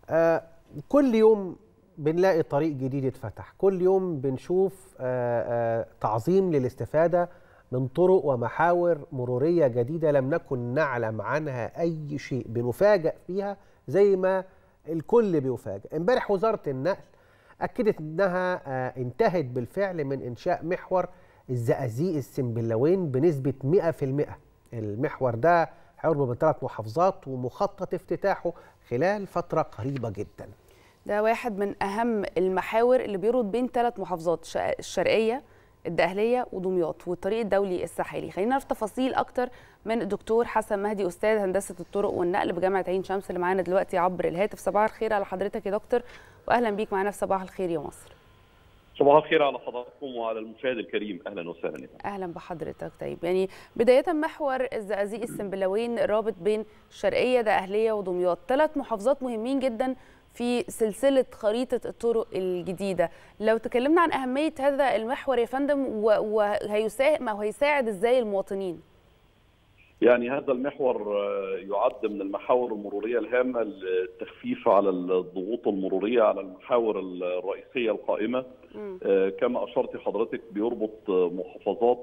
آه كل يوم بنلاقي طريق جديد اتفتح كل يوم بنشوف آه آه تعظيم للاستفادة من طرق ومحاور مرورية جديدة لم نكن نعلم عنها أي شيء بنفاجأ فيها زي ما الكل بيفاجئ امبارح وزارة النقل أكدت أنها آه انتهت بالفعل من إنشاء محور الزقازيق السنبلاوين بنسبة 100% المحور ده هيربط بين ثلاث محافظات ومخطط افتتاحه خلال فترة قريبة جدا ده واحد من أهم المحاور اللي بيربط بين ثلاث محافظات الشرقية الدقهلية ودمياط والطريق الدولي الساحلي خلينا نعرف تفاصيل أكتر من الدكتور حسن مهدي أستاذ هندسة الطرق والنقل بجامعة عين شمس اللي معانا دلوقتي عبر الهاتف صباح الخير على حضرتك يا دكتور وأهلا بيك معانا في صباح الخير يا مصر صباح الخير على حضراتكم وعلى المشاهد الكريم اهلا وسهلا اهلا بحضرتك طيب يعني بدايه محور الزقازيق السنبلاوين رابط بين الشرقيه دقهليه ودمياط ثلاث محافظات مهمين جدا في سلسله خريطه الطرق الجديده لو تكلمنا عن اهميه هذا المحور يا فندم وهيساهم او هيساعد ازاي المواطنين يعني هذا المحور يعد من المحاور المرورية الهامة للتخفيف على الضغوط المرورية على المحاور الرئيسية القائمة كما أشرت حضرتك بيربط محافظات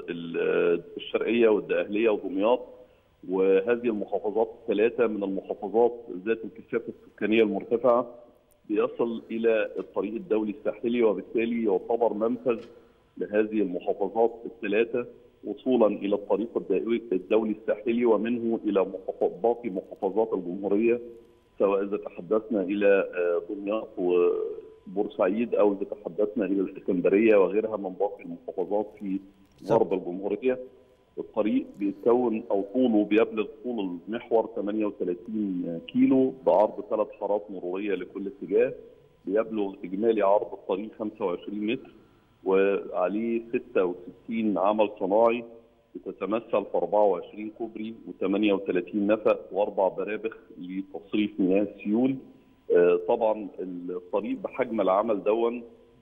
الشرقية والدقهلية ودمياط وهذه المحافظات الثلاثة من المحافظات ذات الكثافة السكانية المرتفعة بيصل إلى الطريق الدولي الساحلي وبالتالي يعتبر منفذ لهذه المحافظات الثلاثة وصولا الى الطريق الدولي الساحلي ومنه الى باقي محافظات الجمهوريه سواء اذا تحدثنا الى دمياط وبورسعيد او اذا تحدثنا الى الاسكندريه وغيرها من باقي المحافظات في غرب الجمهوريه الطريق بيتكون او طوله بيبلغ طول المحور 38 كيلو بعرض ثلاث حارات مروريه لكل اتجاه بيبلغ اجمالي عرض الطريق 25 متر وعليه 66 عمل صناعي بتتمثل في 24 كوبري و38 نفق واربع برابخ لتصريف مياه السيول طبعا الطريق بحجم العمل دون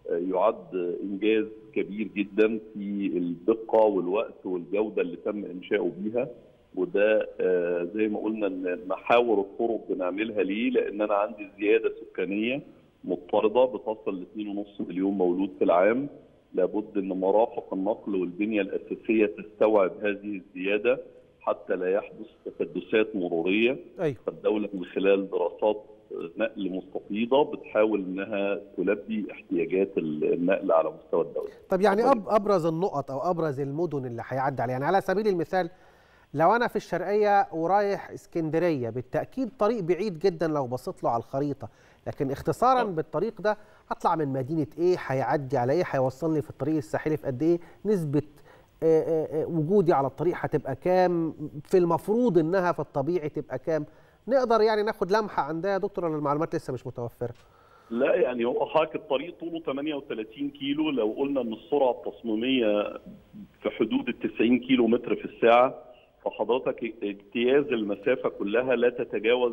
يعد انجاز كبير جدا في الدقه والوقت والجوده اللي تم انشاؤه بيها وده زي ما قلنا ان محاور الطرق بنعملها ليه؟ لان انا عندي زياده سكانيه مضطرده بتصل ل 2.5 مليون مولود في العام لابد ان مرافق النقل والبنيه الاساسيه تستوعب هذه الزياده حتى لا يحدث تكدسات مروريه أيوة. فالدوله من خلال دراسات نقل مستفيضه بتحاول انها تلبي احتياجات النقل على مستوى الدوله. طب يعني أب ابرز النقط او ابرز المدن اللي هيعدي عليها يعني على سبيل المثال لو انا في الشرقيه ورايح اسكندريه بالتاكيد طريق بعيد جدا لو بصيت له على الخريطه لكن اختصارا أوه. بالطريق ده هطلع من مدينه ايه هيعدي على ايه هيوصلني في الطريق الساحلي في قد ايه نسبه آآ آآ وجودي على الطريق هتبقى كام في المفروض انها في الطبيعي تبقى كام نقدر يعني ناخد لمحه عن ده يا دكتور ولا المعلومات لسه مش متوفره لا يعني هو حضرتك الطريق طوله 38 كيلو لو قلنا ان السرعه التصميميه في حدود ال 90 كيلو متر في الساعه فحضرتك اجتياز المسافه كلها لا تتجاوز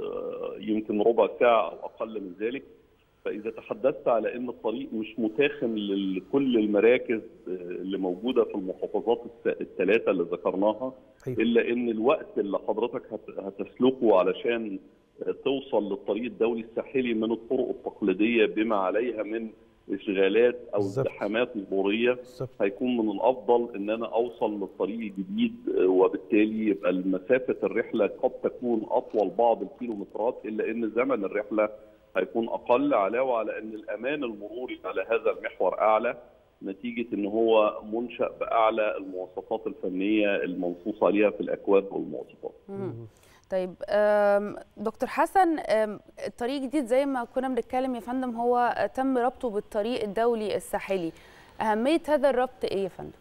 يمكن ربع ساعه او اقل من ذلك فاذا تحدثت على ان الطريق مش متاخم لكل المراكز اللي موجوده في المحافظات الثلاثه اللي ذكرناها الا ان الوقت اللي حضرتك هتسلكه علشان توصل للطريق الدولي الساحلي من الطرق التقليديه بما عليها من اشغالات او ازدحامات مروريه هيكون من الافضل ان انا اوصل للطريق الجديد وبالتالي يبقى مسافه الرحله قد تكون اطول بعض الكيلومترات الا ان زمن الرحله هيكون اقل علاوه على ان الامان المروري على هذا المحور اعلى نتيجه ان هو منشا باعلى المواصفات الفنيه المنصوص عليها في الاكواد والمواصفات. طيب دكتور حسن الطريق الجديد زي ما كنا بنتكلم يا فندم هو تم ربطه بالطريق الدولي الساحلي اهميه هذا الربط ايه يا فندم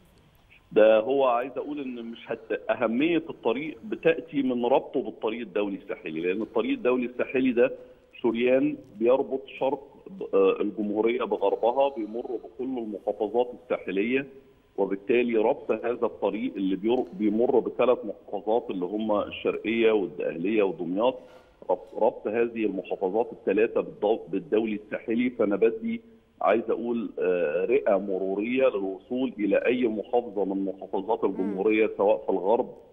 ده هو عايز اقول ان مش هت... اهميه الطريق بتاتي من ربطه بالطريق الدولي الساحلي لان الطريق الدولي الساحلي ده شريان بيربط شرق الجمهوريه بغربها بيمر بكل المحافظات الساحليه وبالتالي ربط هذا الطريق اللي بيمر بثلاث محافظات اللي هم الشرقيه والدقهليه ودمياط ربط هذه المحافظات الثلاثه بالدولي الساحلي فانا بدي عايز اقول رئه مروريه للوصول الى اي محافظه من محافظات الجمهوريه سواء في الغرب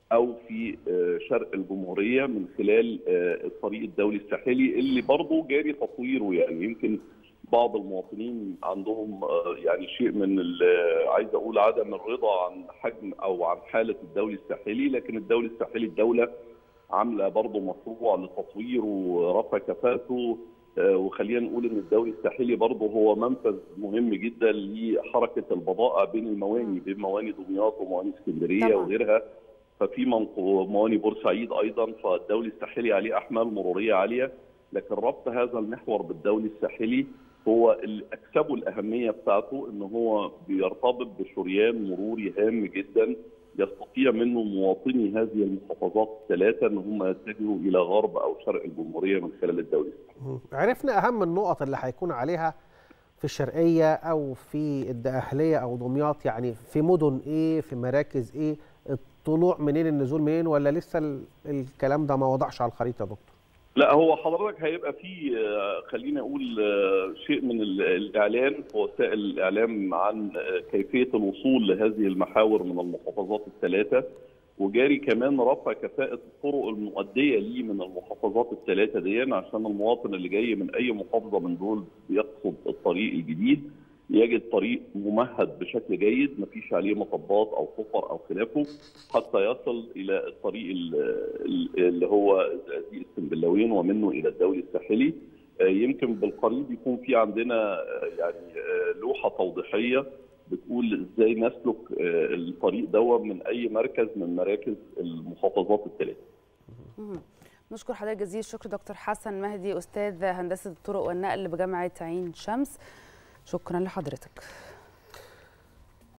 او في شرق الجمهوريه من خلال الطريق الدولي الساحلي اللي برضه جاري تطويره يعني يمكن بعض المواطنين عندهم يعني شيء من عايز اقول عدم الرضا عن حجم او عن حاله الدولي الساحلي لكن الدولي الساحلي الدوله عامله برضه مشروع لتطويره ورفع كفاءته وخلينا نقول ان الدوري الساحلي برضه هو منفذ مهم جدا لحركه البضائع بين المواني بين مواني دمياط ومواني اسكندريه وغيرها ففي مواني بورسعيد ايضا فالدولي الساحلي عليه احمال مروريه عاليه لكن ربط هذا المحور بالدولي الساحلي هو اللي اكسبه الاهميه بتاعته ان هو بيرتبط بشريان مروري هام جدا يستطيع منه مواطني هذه المحافظات الثلاثه ان هم يتجهوا الى غرب او شرق الجمهوريه من خلال الدولي عرفنا اهم النقط اللي هيكون عليها في الشرقيه او في الدقهليه او دمياط يعني في مدن ايه في مراكز ايه الطلوع منين النزول منين ولا لسه الكلام ده ما وضعش على الخريطه يا دكتور لا هو حضرتك هيبقى في خلينا اقول شيء من الاعلان في وسائل الاعلام عن كيفيه الوصول لهذه المحاور من المحافظات الثلاثه وجاري كمان رفع كفاءه الطرق المؤديه ليه من المحافظات الثلاثه دي عشان المواطن اللي جاي من اي محافظه من دول بيقصد الطريق الجديد يجد طريق ممهد بشكل جيد ما فيش عليه مطبات او حفر او خلافه حتى يصل الى الطريق اللي هو زي السنبلاوين ومنه الى الدولي الساحلي يمكن بالقريب يكون في عندنا يعني لوحه توضيحيه بتقول ازاي نسلك الطريق دوت من اي مركز من مراكز المحافظات الثلاثه. نشكر حضرتك جزيل الشكر دكتور حسن مهدي استاذ هندسه الطرق والنقل بجامعه عين شمس. شكرا لحضرتك